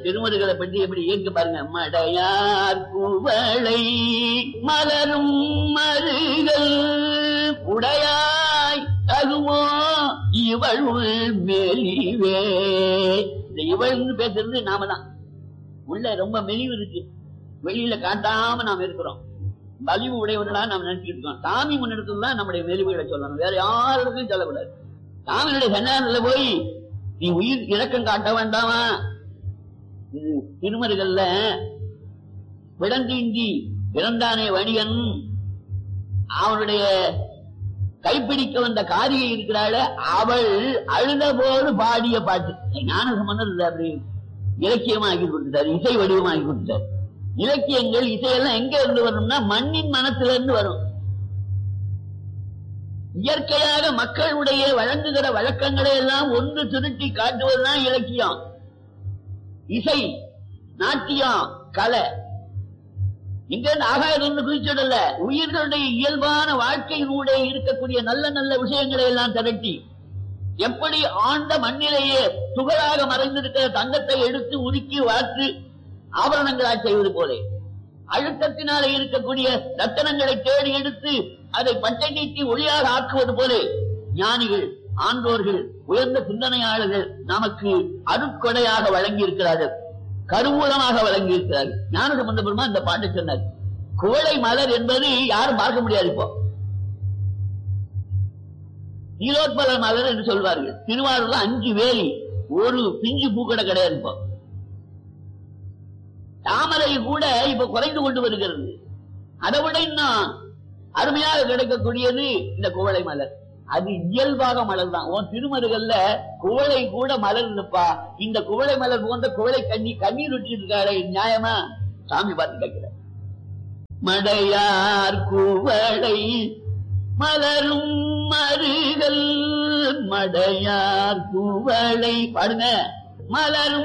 திருமருகளை பற்றி எப்படி இயக்க பாருங்க மடையார் குவளை மலரும் மருகள் உடையாய் தகுமோ இவள் மெலிவே இந்த இவள்னு பேசுறது நாம தான் உள்ள ரொம்ப மெலிவு இருக்கு வெளியில காட்டாம நாம் இருக்கிறோம் வலிவு உடையவர்களா நாம் நினைச்சிட்டு இருக்கோம் சாமி முன்னிடத்துல தான் நம்முடைய மெலிவுகளை சொல்லணும் வேற யாருக்கும் சொல்லக்கூடாது சாமியுடைய சன்னிதானத்துல போய் நீ உயிர் இரக்கம் காட்ட வேண்டாமா இது திருமருகல்ல விடந்தீண்டி இறந்தானே வணிகன் அவனுடைய கைப்பிடிக்க வந்த காரியை இருக்கிறாள் அவள் அழுத போது பாடிய பாட்டு ஞான சம்பந்தம் அப்படி இலக்கியமாக்கி கொடுத்தார் இசை வடிவமாக்கி கொடுத்தார் இலக்கியங்கள் இசையெல்லாம் எங்க இருந்து வரும்னா மண்ணின் மனத்துல இருந்து வரும் இயற்கையாக மக்களுடைய வழங்குகிற வழக்கங்களை எல்லாம் ஒன்று திருட்டி காட்டுவதுதான் இலக்கியம் இசை நாட்டியம் கலை இங்க ஆகாயிருந்து குறிச்சிடல உயிர்களுடைய இயல்பான வாழ்க்கையினுடைய இருக்கக்கூடிய நல்ல நல்ல விஷயங்களை எல்லாம் திரட்டி எப்படி ஆண்ட மண்ணிலேயே துகளாக மறைந்திருக்கிற தங்கத்தை எடுத்து உருக்கி வார்த்து ஆபரணங்களாய் செய்வது போல அழுத்தத்தினாலே இருக்கக்கூடிய ரத்தனங்களை தேடி எடுத்து அதை பட்டை நீட்டி ஒளியாக ஆக்குவது போல ஞானிகள் ஆன்றோர்கள் உயர்ந்த சிந்தனையாளர்கள் நமக்கு அருட்கொடையாக வழங்கி இருக்கிறார்கள் கருவூலமாக வழங்கி இருக்கிறார்கள் ஞான சம்பந்த பெருமா இந்த பாட்டு சொன்னார் குவளை மலர் என்பது யாரும் பார்க்க முடியாது இப்போ நீலோத்பல மலர் என்று சொல்வார்கள் திருவாரூர்ல அஞ்சு வேலி ஒரு பிஞ்சு பூக்கடை கிடையாது இப்போ தாமரை கூட இப்ப குறைந்து கொண்டு வருகிறது அதை விட இன்னும் அருமையாக கிடைக்கக்கூடியது இந்த குவளை மலர் அது இயல்பாக மலர் தான் உன் திருமருகல்ல குவளை கூட மலர் இருப்பா இந்த குவளை மலர் போன்ற குவளை கண்ணி கண்ணீர் விட்டு இருக்காளே நியாயமா சாமி பார்த்து கேட்கிற மடையார் குவளை மலரும் மருகல் மடையார் குவளை பாடுங்க மலரும்